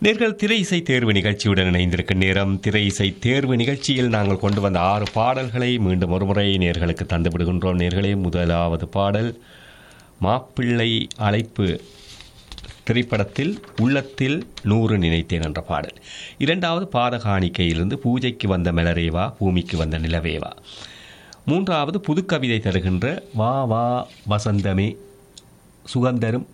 நேர்கள் திரை இசை தேர்வு நிகழ்ச்சியுடன் இணைந்திருக்கும் நேரம் திரை இசை தேர்வு நிகழ்ச்சியில் நாங்கள் கொண்டு வந்த ஆறு பாடல்களை மீண்டும் ஒருமுறை நேர்களுக்கு தந்து விடுகின்றோம் நேர்களே முதலாவது பாடல் மாப்பிள்ளை அழைப்பு திரைப்படத்தில் உள்ளத்தில் நூறு நினைத்தேன் என்ற பாடல் இரண்டாவது பாதகாணிக்கையிலிருந்து பூஜைக்கு வந்த மலரேவா பூமிக்கு வந்த நிலவேவா மூன்றாவது புதுக்கவிதை தருகின்ற வா வா வசந்தமே சுகந்தரும்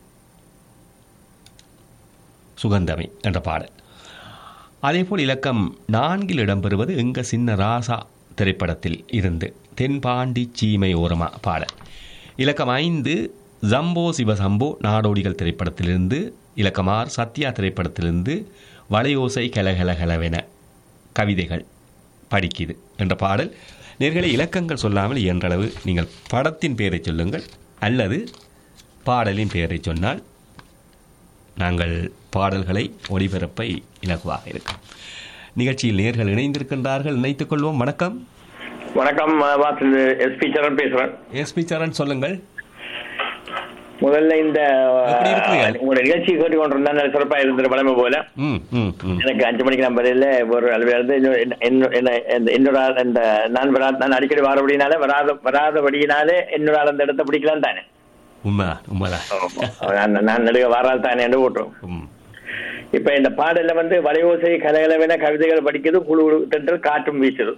சுகந்தமே என்ற பாடல் அதேபோல் இலக்கம் நான்கில் இடம்பெறுவது எங்க சின்ன ராசா திரைப்படத்தில் இருந்து தென்பாண்டி சீமை ஓரமா பாடல் இலக்கம் ஐந்து ஜம்போ சிவசம்போ நாடோடிகள் திரைப்படத்திலிருந்து இலக்கம் ஆறு சத்யா திரைப்படத்திலிருந்து வளையோசை கலகலகலவென கவிதைகள் படிக்குது என்ற பாடல் நேர்களை இலக்கங்கள் சொல்லாமல் இயன்றளவு நீங்கள் படத்தின் பெயரை சொல்லுங்கள் அல்லது பாடலின் பெயரை சொன்னால் நாங்கள் பாடல்களை ஒளிபரப்பை இலகுவாக இருக்கும் நிகழ்ச்சியில் நேர்கள் இணைந்திருக்கின்றார்கள் இணைத்துக் கொள்வோம் வணக்கம் வணக்கம் வாசல் எஸ்பி சரண் பேசுறேன் எஸ்பி சரண் சொல்லுங்கள் முதல்ல இந்த எப்படி இருக்கிறீங்க? உங்களோட நிகழ்ச்சி கேட்டு கொண்டிருந்தா நல்ல சிறப்பா இருந்த பழமை போல ம் ம் ம் எனக்கு அஞ்சு மணிக்கு நம்பரில் ஒரு அலுவலர் வந்து இன்னொரு- என்ன- என்ன- என்ன- இந்த- என்னோட ஆள் இந்த நான் வரா நான் அடிக்கடி வாரபடினாலே வராத வராதபடியினாலே என்னோட ஆள் அந்த இடத்த பிடிக்கலாம் தானே உண்மைதான் உண்மைதான் நான் நான் நடுக வாரால் தானே என்று ஓட்டுறோம் ம் இப்ப இந்த பாடல்ல வந்து வளையோசை கலகலவென கவிதைகள் படிக்கிறது குழு தென்றல் காற்றும் வீசுது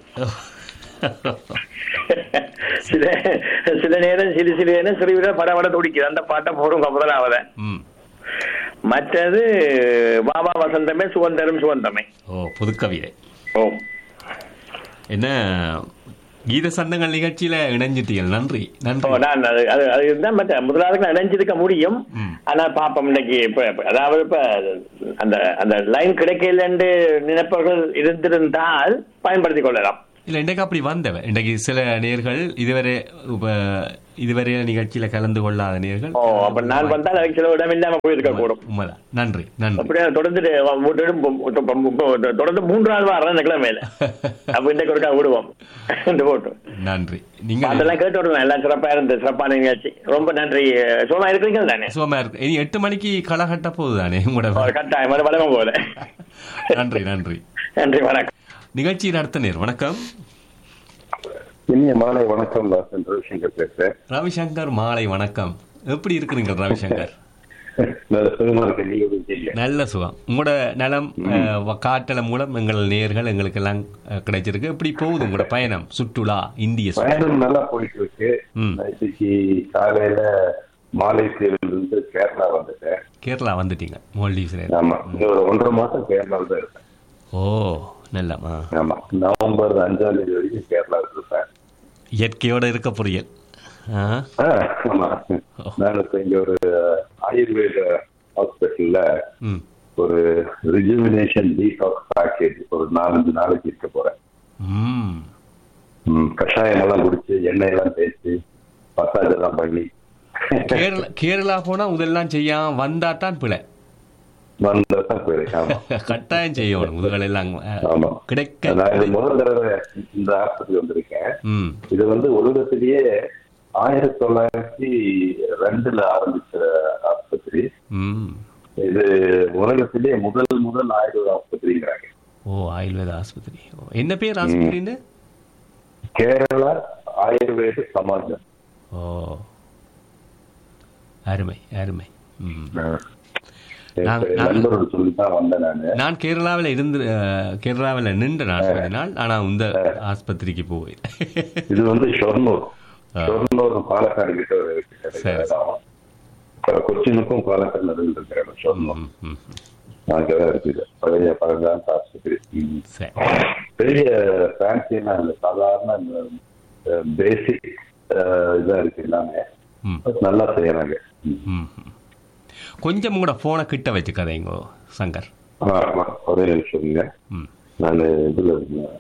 சில சில நேரம் சிறு சிறு நேரம் சிறுவிட படபட துடிக்குது அந்த பாட்டை போடுங்க முதலாவத ம் மற்றது பாபா வசந்தமே சுதந்திரம் சுதந்திரமே ஓ புதுக்கவிதை ஓ என்ன கீத சந்தங்கள் நிகழ்ச்சியில இணைஞ்சிட்டீங்க நன்றி ஓ, நன்றி நான் அது அது அது இதுதான் மற்ற முதலாவது நான் நினைச்சிருக்க முடியும் ம். ஆனா பாப்போம் இன்னைக்கு இப்ப இப்ப- அதாவது இப்ப அந்த அந்த லைன் கிடைக்கலன்னு நினைப்பவர்கள் இருந்திருந்தால் பயன்படுத்திக் கொள்ளலாம் இல்ல இன்றைக்கு அப்படி வந்தவன் இன்றைக்கு சில நேர்கள் இதுவரை உப- இதுவரை நிகழ்ச்சியில கலந்து கொள்ளாத நேர்கள் ஓ அப்ப நான் வந்தால் அதுக்கு சில இடம் இல்லாம போயிருக்க கூடும் உண்மைதான் நன்றி நன்றி அப்படியே தொடர்ந்து தொடர்ந்து மூன்று நாள் வாரம் இந்த கிழமையில அப்ப இன்னைக்கு ஒருக்கா விடுவோம் இந்த போட்டு நன்றி நீங்க அதெல்லாம் கேட்டு விடுங்க எல்லாம் சிறப்பா இருந்தது சிறப்பான நிகழ்ச்சி ரொம்ப நன்றி சும்மா இருக்கிறீங்க தானே சுகமா இருக்கு இனி எட்டு மணிக்கு களை கட்ட போகுதானே உங்களோட ஒரு கட்டாயம் ஒரு வளமும் போல நன்றி நன்றி நன்றி வணக்கம் நிகழ்ச்சி நடத்த நேர் வணக்கம் இனிய மாலை வணக்கம் வாசன் ரவிசங்கர் பேசுறேன் ரவிசங்கர் மாலை வணக்கம் எப்படி இருக்கிறீங்க ரவிசங்கர் நல்ல சுகமா இருக்கு நீங்க எப்படி இருக்கீங்க? நல்ல சுகம் உங்களோட நலம் அஹ், காட்டலம் மூலம் எங்கள் நேர்கள் எங்களுக்கு எல்லாம் அஹ், கிடைச்சிருக்கு எப்படி போகுது உங்களோட பயணம் சுற்றுலா இந்திய சுற்றுலா பயணம் நல்லா போயிட்டு இருக்கு ம். இன்னைக்கு காலையில மாலைத்தீவில் இருந்து கேரளா வந்துட்டேன் கேரளா வந்துட்டீங்க மால்டீவ்ஸ்ல இருந்து. ஆமா இன்னும் ஒரு ஒன்றரை மாசம் கேரளாவில் தான் இருப்பேன் ஓ நல்லமா ஆமா நவம்பர் அஞ்சாம் தேதி வரைக்கும் கேரளாவில் இருப்பேன் இயற்கையோட இருக்க புரியல் ஆ ஆ, ஆமா நான் இப்ப இங்க ஒரு ஆயுர்வேத ஹாஸ்பிட்டல்ல ம் ஒரு ரிஜுவினேஷன் டீடாக்ஸ் பேக்கேஜ் ஒரு நாலஞ்சு நாளைக்கு இருக்க போறேன் ம் ம், கஷாயம் எல்லாம் குடிச்சு எண்ணெய் எல்லாம் தேய்ச்சி மசாஜ் எல்லாம் பண்ணி கேரளா கேரளா போனா முதல்லாம் செய்யாம வந்தா தான் பிழை வந்ததான் போயிருக்கு ஆமா கட்டாயம் செய்யணும் முதல்ல எல்லாம் அஹ், ஆமா கிடைக்க நான் இது முதல் தடவை இந்த ஆஸ்பத்திரி வந்திருக்கேன் ம் இது வந்து உலகத்திலேயே ஆயிரத்தி தொள்ளாயிரத்தி ரெண்டுல ஆரம்பிச்ச ஆஸ்பத்திரி ம் இது உலகத்திலேயே முதல் முதல் ஆயுர்வேத ஆஸ்பத்திரிங்கிறாங்க ஓ ஆயுர்வேத ஆஸ்பத்திரி ஓ, என்ன பேர் ஆஸ்பத்திரின்னு கேரளா ஆயுர்வேத சமாஜம் ஓ அருமை அருமை ம் நான்- என் நான்- நண்பர்கள் சொல்லி தான் வந்தேன் நானு நான் கேரளாவில் இருந்து அஹ், கேரளாவில் நின்ற நான் கொஞ்ச நாள் ஆனா இந்த ஆஸ்பத்திரிக்கு போய் இது வந்து ஷொர்ணூர் ஆ. ஷொர்ணூர் பாலக்காடு கிட்ட ஒரு இருக்கிற சரி. இடம். அஹ் கொச்சினுக்கும் பாலக்காடு நடுவில் இருக்கிற இடம் ஷொர்ணூர் ம், ம், ம். அங்கதான் இருக்குது பழைய பழங்கால ஆஸ்பத்திரி ம். சரி பெரிய ஃபேன்சினா இந்த சாதாரண பேசிக் இதா இருக்கு எல்லாமே ம் நல்லா செய்யறாங்க ம். ம் ம். கொஞ்சம் கூட போனை கிட்ட வச்சு கதைங்கோ சங்கர் ஆ, ஆமா. ஒரே நிமிஷம் ம் நான் இதுல இருந்தேன்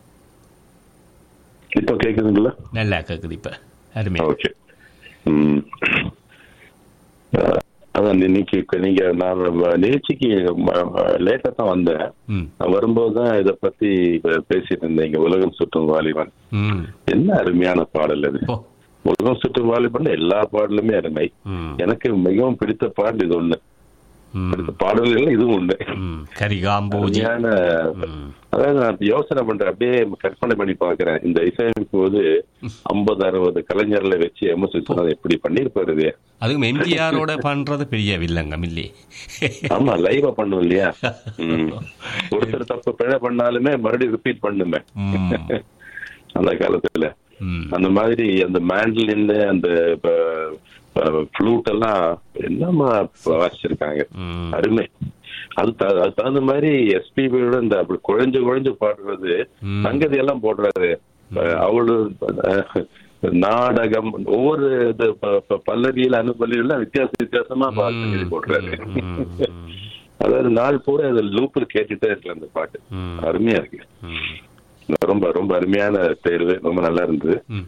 இப்போ கேக்குதுங்களா நல்லா கேக்குது இப்ப அருமை ஓகே ம். அஹ், அதான் இன்னைக்கு இப்ப நீங்க நான் நிகழ்ச்சிக்கு லேட்டா தான் வந்தேன் ம் நான் வரும்போது தான் இதை பத்தி பே- பேசிட்டு இருந்தேன் இங்க உலகம் சுற்றும் வாலிபன் ம் என்ன அருமையான பாடல் அது ஓ உலகம் சுற்றும் வாலிபன் எல்லா பாடலுமே அருமை ம் எனக்கு மிகவும் பிடித்த பாடல் இது ஒண்ணு ம். அடுத்த பாடல்கள் இதுவும் உண்டு ம் கரிகாம்போஜி அருமையான ம் அதாவது நான் யோசனை பண்றேன் அப்படியே கற்பனை பண்ணி பாக்குறேன் இந்த இசையமைப்பு போது ஐம்பது அறுபது கலைஞர்ல வச்சு எம் எஸ் விஸ்வநாதன் எப்படி பண்ணிருப்பாரு இது அதுவும் எம்ஜிஆரோட பண்றது பெரிய வில்லங்கம் இல்லையே ஆமா லைவா பண்ணும் இல்லையா ம். ஒருத்தர் தப்பு பிழை பண்ணாலுமே மறுபடியும் ரிப்பீட் பண்ணுமே ம். அந்த காலத்துல ம். அந்த மாதிரி அந்த மேண்டலின் அந்த ஃப்ளூட் எல்லாம் என்னமா வாசிச்சிருக்காங்க ம். அருமை அது த- அது தகுந்த மாதிரி எஸ்பிபியோட இந்த அப்படி குழஞ்சு குழஞ்சு பாடுறது ம். சங்கதி எல்லாம் போடுறாரு அவளு அஹ், நாடகம் ஒவ்வொரு இது ப- ப- பல்லவியில அனுபல்லியில வித்தியாச வித்தியாசமா பாட்டு சங்கதி போடுறாரு ம். ம். அதாவது நாள் பூரா அது லூப்பில் கேட்டுட்டே இருக்கு அந்த பாட்டு ம். அருமையா இருக்கு ம். ரொம்ப ரொம்ப அருமையான தேர்வு ரொம்ப நல்லா இருந்தது ம்.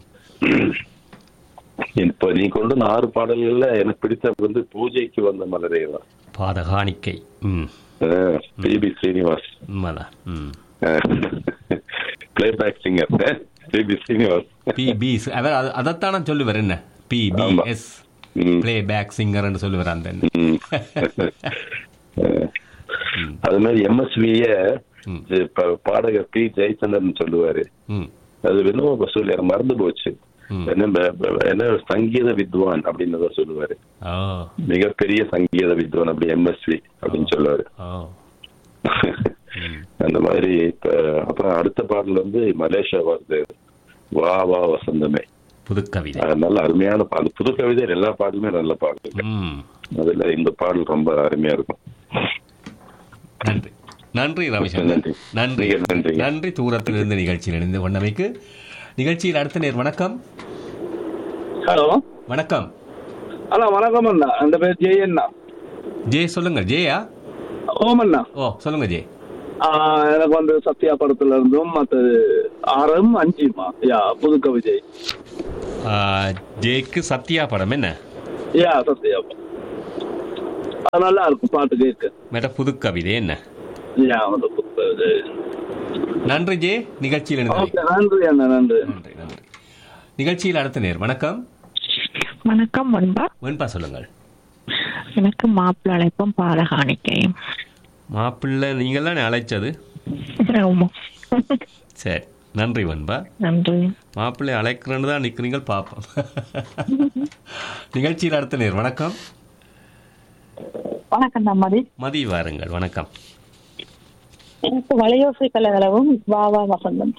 இப்ப நீ கொண்டு வந்த ஆறு பாடல்கள்ல எனக்கு பிடித்த வந்து பூஜைக்கு வந்த மலரே தான் பாதகாணிக்கை ம் பிபி ஸ்ரீனிவாஸ் உண்மைதான் ம் playback singer PB Srinivas P B அதான் அது- அதைத்தான் நான் சொல்லுவார் என்ன பி பி ஆமா. எஸ் ம். பிளே பேக் சிங்கர்னு சொல்லுவார் அந்த என்ன. ம். அது மாதிரி எம்எஸ்விய ம். பாடகர் பி ஜெயச்சந்திரன் சொல்லுவாரு ம் அது வினோப வசூல் எனக்கு மறந்து போச்சு ம். என்ன ப- ப- என்ன சங்கீத வித்வான் அப்படின்னு தான் சொல்லுவாரு ஓ மிகப்பெரிய சங்கீத வித்வான் அப்படி எம்எஸ்வி அப்படின்னு சொல்லுவாரு ஓ அந்த மாதிரி இப்ப அப்புறம் அடுத்த பாடல் வந்து மலேசியா வருது வா வா வசந்தமே புதுக்கவிதை அது நல்ல அருமையான பாடல் புது கவிதை எல்லா பாடலுமே நல்ல பாடல் ம் அதுல இந்த பாடல் ரொம்ப அருமையா இருக்கும் நன்றி நன்றி ரவிசங்கர் நன்றி. நன்றி மிக நன்றி. நன்றி தூரத்தில் இருந்து நிகழ்ச்சியில் இணைந்து கொண்டமைக்கு நிகழ்ச்சியில் அடுத்த நேர் வணக்கம் ஹலோ வணக்கம் ஹலோ வணக்கம் அண்ணா அந்த பேர் ஜெய் அண்ணா ஜே சொல்லுங்க ஜேயா ஓம் அண்ணா ஓ சொல்லுங்க ஜே ஆ, எனக்கு வந்து சத்யா படத்துல இருந்தும் மற்றது ஆறும் அஞ்சுமா யா புது கவிதை ஆ, ஜேக்கு சத்யா படம் என்ன யா சத்யா அது நல்லா இருக்கும் பாட்டு கேட்க மேட்ட புதுக்கவிதை என்ன யா அந்த புது கவிதை நன்றி ஜே நிகழ்ச்சியில் இணைந்து ஓகே நன்றி அண்ணா நன்றி நன்றி நன்றி நிகழ்ச்சியில் அடுத்த நேர் வணக்கம் வணக்கம் முன்பா வெண்பா சொல்லுங்கள் எனக்கு மாப்பிள்ளை அழைப்பும் பாதகாணிக்கையும் மாப்பிள்ளை நீங்கள் தானே அழைச்சது ஆமா. சரி நன்றி வெண்பா நன்றி மாப்பிள்ளை அழைக்கிறேன்னு தான் நிற்கிறீங்க பார்ப்போம் நிகழ்ச்சியில் அடுத்த நேர் வணக்கம் வணக்கம் தம்பதி மதி வாருங்கள் வணக்கம் எனக்கு வளையோசை கலகலவும் வாவா வசந்தம்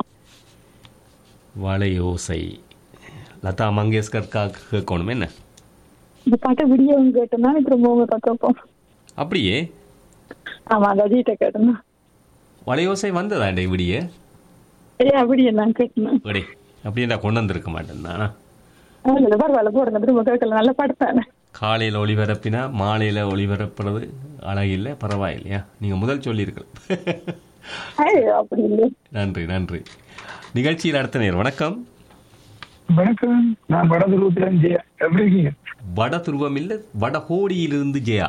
வளையோசை லதா மங்கேஷ்கர்காக கேட்கணும் என்ன இந்த பாட்டை விடியவும் கேட்டோம்னா திரும்ப உங்க பக்கம் அப்படியே ஆமா கஜிட்ட கேட்டோம்னா வளையோசை வந்ததா இந்த விடிய ஏ அப்படியே நான் கேட்டேன் விடே அப்படியே நான் கொண்டு வந்திருக்க மாட்டேன் தானா அதுல பரவாயில்ல போடுங்க திரும்ப கேட்கல நல்ல பாட்டு தானே காலையில் ஒளிபரப்பினா மாலையில் ஒளிபரப்புறது அழகில்லை பரவாயில்லையா நீங்கள் முதல் சொல்லியிருக்கலாம் ஏய், அப்படி இல்லை நன்றி நன்றி நிகழ்ச்சியில் அடுத்த நேர் வணக்கம் வணக்கம் நான் வடதுருவத்தில் ஜெயா எப்படி இருக்கீங்க வட துருவம் இல்லை வடகோடியிலிருந்து ஜெயா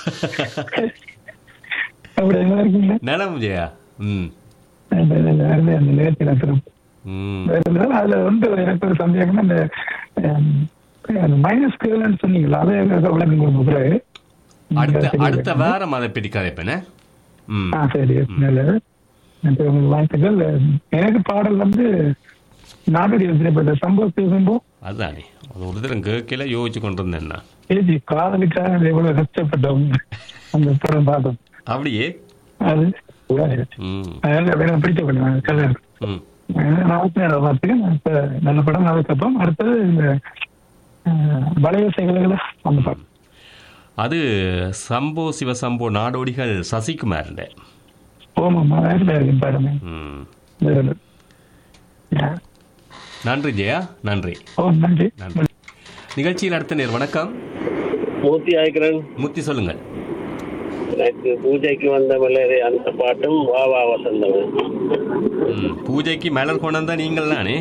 அப்படி நல்லா இருக்கீங்களா நலம் ஜெயா ம் இல்ல, இல்ல, இல்ல, அருமை, அந்த நேரத்தில் சிறப்பு ம் வேற இருந்தாலும் அதுல வந்து எனக்கு ஒரு சந்தேகம் அந்த மைனஸ் கேர்ள்னு சொன்னீங்களா அதை எனக்கு விளக்கம் கொடுங்க பிறகு அடுத்த அடுத்த வாரம் அதை பற்றி கதைப்பேனே ம் ஆ சரி நல்லது நன்றி உங்களுக்கு வாழ்த்துக்கள் எனக்கு பாடல் வந்து நாடோடி திரைப்பட்ட சம்பவ பேசும்போ அதுதானே அது ஒரு தரம் கேட்கல யோசிச்சு கொண்டு இருந்தேன் நான் ஏஜி காதலுக்காக எவ்வளவு கஷ்டப்பட்டவங்க அந்த படம் பார்த்தோம் அப்படியே அது ம் அதனால எனக்கு பிடிச்ச படம் கதை ம் நாற்பத்தி நேரம் பார்த்துக்கேன் இப்ப நல்ல படம் அதுக்கப்புறம் அடுத்தது இந்த வளையசைகளை அந்த படம் அது சம்போ சிவசம்போ நாடோடிகள் சசிகுமார்ண்ட ஓமாம்மா வேற இருக்கு படமே ம் வேற. யா. நன்றி ஜெயா நன்றி ஓ நன்றி நன்றி நிகழ்ச்சியில் அடுத்த நேர் வணக்கம் மூர்த்தி ஆய்க்கிறன் முத்தி சொல்லுங்கள் எனக்கு பூஜைக்கு வந்த மலரே அந்த பாட்டும் வா வா வசந்தம் ம் பூஜைக்கு மலர் கொண்டு வந்தா நீங்கள் தானே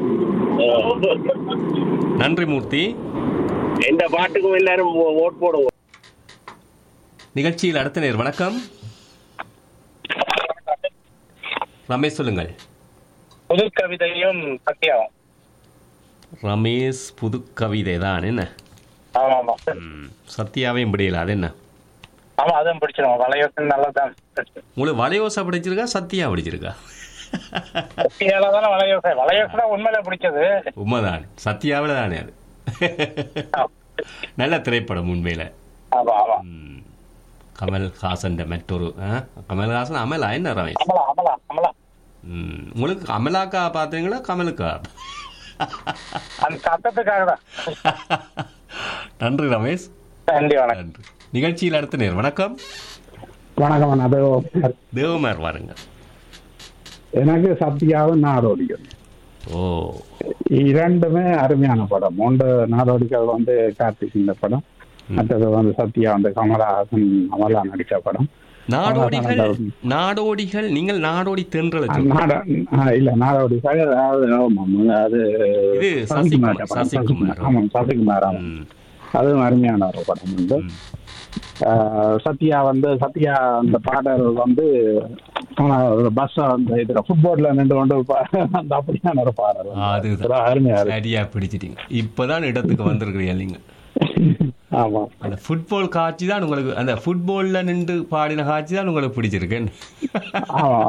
நன்றி மூர்த்தி எந்த பாட்டுக்கும் எல்லாரும் ஓ- ஓட் போடுங்க நிகழ்ச்சியில் அடுத்த நேர் வணக்கம் ரமேஷ் சொல்லுங்கள் புது கவிதையும் சத்யாவும் ரமேஷ் புது கவிதை தான் என்ன ஆமா ஆமா ம், சத்யாவையும் முடியல அது என்ன ஆமா அதுவும் பிடிச்சிடும் வளையோசம் நல்லதான் உங்களுக்கு வலையோசை பிடிச்சிருக்கா சத்தியா பிடிச்சிருக்கா சத்தியால தானே வளையோசை வளையோசை தான் உண்மையில பிடிச்சது உண்மைதான் சத்தியாவில் தானே அது நல்ல திரைப்படம் உண்மையில ஆமா ஆமா ம். கமல்ஹாசன் மற்றொரு ஆ? கமல்ஹாசன் அமலா என்ன ரமேஷ் அமலா அமலா அமலா ம். உங்களுக்கு அமலாக்கா பார்த்தீங்களா கமலுக்கா அந்த சத்தத்துக்காக தான் நன்றி ரமேஷ் நன்றி வணக்கம் நன்றி நிகழ்ச்சியில் அடுத்த நேர் வணக்கம் வணக்கம் அது தேவமார் வாருங்க எனக்கு சத்யாவும் நாடோடிகள் ஓ இரண்டுமே அருமையான படம் ஒன்று நாடோடிகள் வந்து கார்த்திக் இந்த படம் மற்றது வந்து சத்யா வந்து கமலஹாசன் அமலா நடிச்ச படம் நாடோடிகள் நாடோடிகள் நீங்கள் நாடோடி தென்றல நாட ஆ, இல்ல நாடோடிகள் அதாவது ஆமாம், அது இது சசிகுமார் சசிகுமார், படம். சசிகுமார். ஆமாம் சசிகுமார் ஆமாம். அதுவும் அருமையான ஒரு படம் உண்டு ஆஹ் சத்யா வந்து சத்யா அந்த பாடல் வந்து பஸ் அந்த இதுல ஃபுட்போர்ட்ல நின்று கொண்டு பா- அந்த அப்படியான ஒரு பாடல் அது ஒரு அருமையா இருக்கு. சரியா பிடிச்சிட்டீங்க இப்பதான் இடத்துக்கு வந்திருக்கிறீங்க நீங்க ஆமா அந்த ஃபுட்பால் காட்சி தான் உங்களுக்கு அந்த ஃபுட்பால்ல நின்று பாடின காட்சி தான் உங்களுக்கு பிடிச்சிருக்கு ஆமா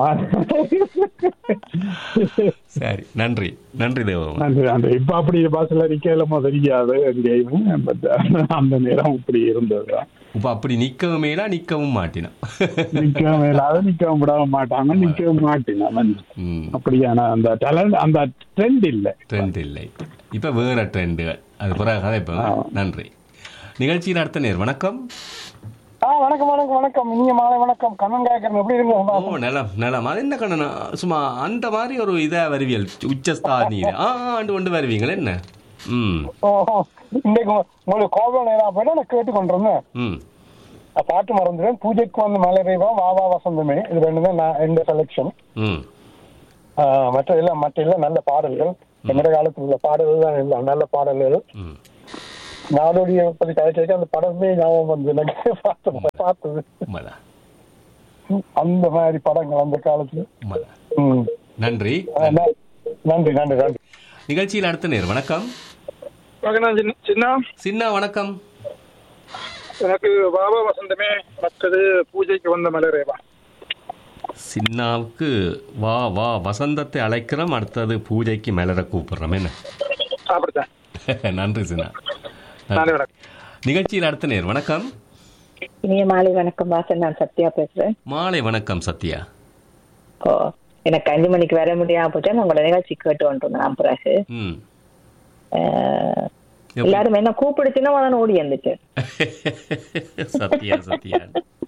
சரி நன்றி நன்றி தேவம் நன்றி நன்றி இப்ப அப்படி பஸ்ல நிக்கல தெரியாது எங்கேயுமே பட் அந்த நேரம் இப்படி இருந்தது இப்ப அப்படி நிக்கவும் மேலா நிக்கவும் மாட்டினா நிக்கவும் இல்லாத நிக்கவும் விட மாட்டாங்க நிக்கவும் மாட்டினான் அப்படியான அந்த டேலண்ட் அந்த ட்ரெண்ட் இல்ல ட்ரெண்ட் இல்லை இப்ப வேற ட்ரெண்டுகள் அது பிறகு கதை இப்ப நன்றி நிகழ்ச்சியின் அடுத்த நேர் வணக்கம் ஆ வணக்கம் வணக்கம் வணக்கம் இனிய மாலை வணக்கம் கண்ணன் கேட்கறேன் எப்படி இருக்கீங்க ஓ நலம் நலம் அது என்ன கண்ணனா சும்மா அந்த மாதிரி ஒரு இதா வருவியல் உச்சஸ்தானியில் ஆ ஆண்டு கொண்டு வருவீங்களே என்ன ம் ஓஹோ இன்னைக்கு உங்க- உங்களுக்கு கோபம் நேரம் போயிட்டு நான் கேட்டு கொண்டிருந்தேன் ம் நான் பாட்டு மறந்துடுவேன் பூஜைக்கு வந்து மலை பெய்வா வாவா வசந்தமே இது ரெண்டு தான் நான் எந்த செலெக்ஷன் ம் மற்ற எல்லாம் மற்ற எல்லாம் நல்ல பாடல்கள் என்னோட காலத்தில் உள்ள பாடல்கள் தான் எல்லாம் நல்ல பாடல்கள் ம் நாடோடியை பத்தி கதைச்சு அந்த படமே ஞாபகம் வந்து எனக்கு பார்த்தது பார்த்தது உண்மைதான் அந்த மாதிரி படங்கள் அந்த காலத்துல உண்மைதான் ம். நன்றி ஆ, ந- நன்றி நன்றி நன்றி நிகழ்ச்சியில் அடுத்த நேர் வணக்கம் சின்ன சின்ன வணக்கம் எனக்கு பாபா வசந்தமே மற்றது பூஜைக்கு வந்த மலரேவா சின்னாவுக்கு வா வா வசந்தத்தை அழைக்கிறோம் அடுத்தது பூஜைக்கு மலர கூப்பிடுறோம் என்ன அப்படித்தான் நன்றி சின்னா நன்றி வணக்கம் நிகழ்ச்சியில் அடுத்த நேர் வணக்கம் இனிய மாலை வணக்கம் வாசன் நான் சத்யா பேசுறேன் மாலை வணக்கம் சத்யா ஓ எனக்கு அஞ்சு மணிக்கு வர முடியாம போச்சு நான் உங்களோட நிகழ்ச்சி கேட்டு வந்துருந்தேன் நான் பிறகு ம் அஹ், எல்லாரும் என்ன கூப்பிடுச்சுன்னா உடனே ஓடி வந்துச்சு சத்யா சத்யா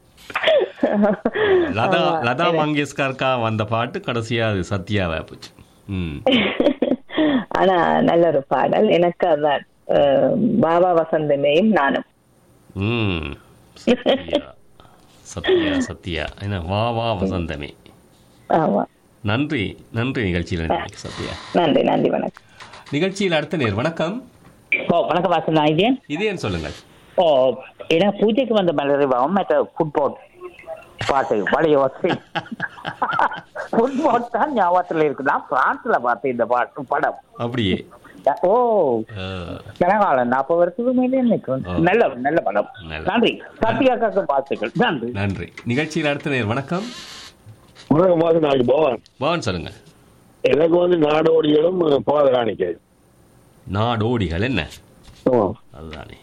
லதா ஆமா. லதா மங்கேஷ்கர்க்கா வந்த பாட்டு கடைசியா அது சத்யாவா போச்சு ம் ஆனா நல்ல ஒரு பாடல் எனக்கு அதான் அஹ், பாபா வசந்தமேயும் நானும் ம் சத்யா சத்யா சத்யா என்ன வா வா வசந்தமே ஆமா நன்றி நன்றி நிகழ்ச்சியில் நன்றி சத்யா நன்றி நன்றி வணக்கம் நிகழ்ச்சியில் அடுத்த நேர் வணக்கம் ஓ வணக்கம் வாசன் நாயகன் இதேன்னு சொல்லுங்கள் ஓ ஏன்னா பூஜைக்கு வந்த மலரிவாவும் மற்ற ஃபுட்பால் பாட்டு பழைய வசதி ஃபுட்பால் தான் ஞாபகத்தில் இருக்கு நான் பிரான்ஸ்ல பார்த்தேன் இந்த பாட்டு படம் அப்படியே ஓ ஆ, கனகாலம் நாற்பது வருஷத்துக்கு மேலே நிற்கும் ஓ. நல்ல நல்ல படம் நல்ல. நன்றி சத்யாக்காக்கு வாழ்த்துக்கள் நன்றி நன்றி நிகழ்ச்சியில் அடுத்த நேர் வணக்கம் வணக்கம் வாசன் நாளைக்கு போவான் பவன் சொல்லுங்க எனக்கு வந்து நாடோடிகளும் பாத காணிக்கை நாடோடிகள் என்ன ஆமா. அதுதானே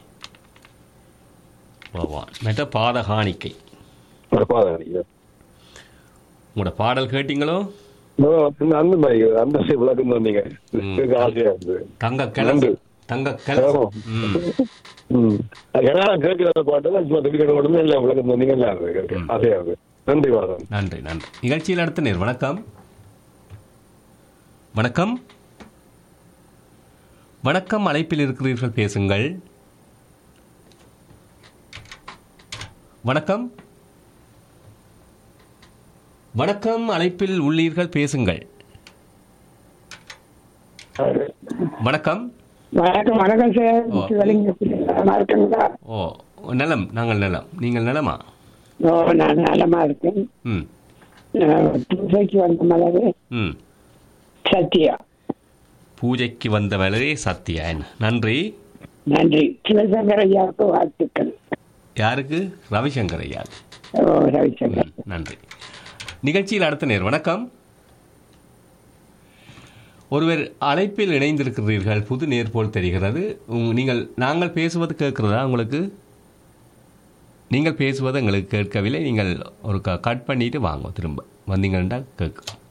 பவான் மெட்ட பாத காணிக்கை ஒரு பாத காணிக்கை உங்களோட பாடல் கேட்டீங்களோ ஓ, இந்த அந்த மாதிரி அந்த விளக்கம் சொன்னீங்க எனக்கு ஆசையா இருந்தது தங்க கிளம்பு நன்றி. தங்க கிளம்பு ம் ம் ஏன்னா கேட்கிற பாட்டு தான் சும்மா திருப்பி உடனே இல்லை விளக்கம் சொன்னீங்க நல்லா இருக்கு கேட்க. ஆசையா இருக்கு நன்றி வாசன் நன்றி நன்றி நிகழ்ச்சியில் அடுத்த நேர் வணக்கம் வணக்கம் வணக்கம் அழைப்பில் இருக்கிறீர்கள் பேசுங்கள் வணக்கம் வணக்கம் அழைப்பில் உள்ளீர்கள் பேசுங்கள் வணக்கம் வணக்கம் வணக்கம் சார் ஓ. நல்லா இருக்குங்களா ஓ நலம் நாங்கள் நலம் நீங்கள் நலமா ஓ நான் நலமா இருக்கேன் ம் அஹ், பூஜைக்கு வந்த மலரு ம் சத்யா பூஜைக்கு வந்த மலரே சத்யா என்ன நன்றி நன்றி சிவசங்கர் ஐயாவுக்கு வாழ்த்துக்கள் யாருக்கு ரவிசங்கர் ஐயா ஓ ரவிச்சந்திரன் நன்றி நிகழ்ச்சியில் அடுத்த நேர் வணக்கம் ஒருவர் அழைப்பில் இணைந்திருக்கிறீர்கள் புது நேர் போல் தெரிகிறது உங்க- நீங்கள் நாங்கள் பேசுவது கேட்கிறதா உங்களுக்கு நீங்கள் பேசுவது எங்களுக்கு கேட்கவில்லை நீங்கள் ஒரு க- கட் பண்ணிட்டு வாங்க திரும்ப வந்தீங்கன்னா கேட்கும்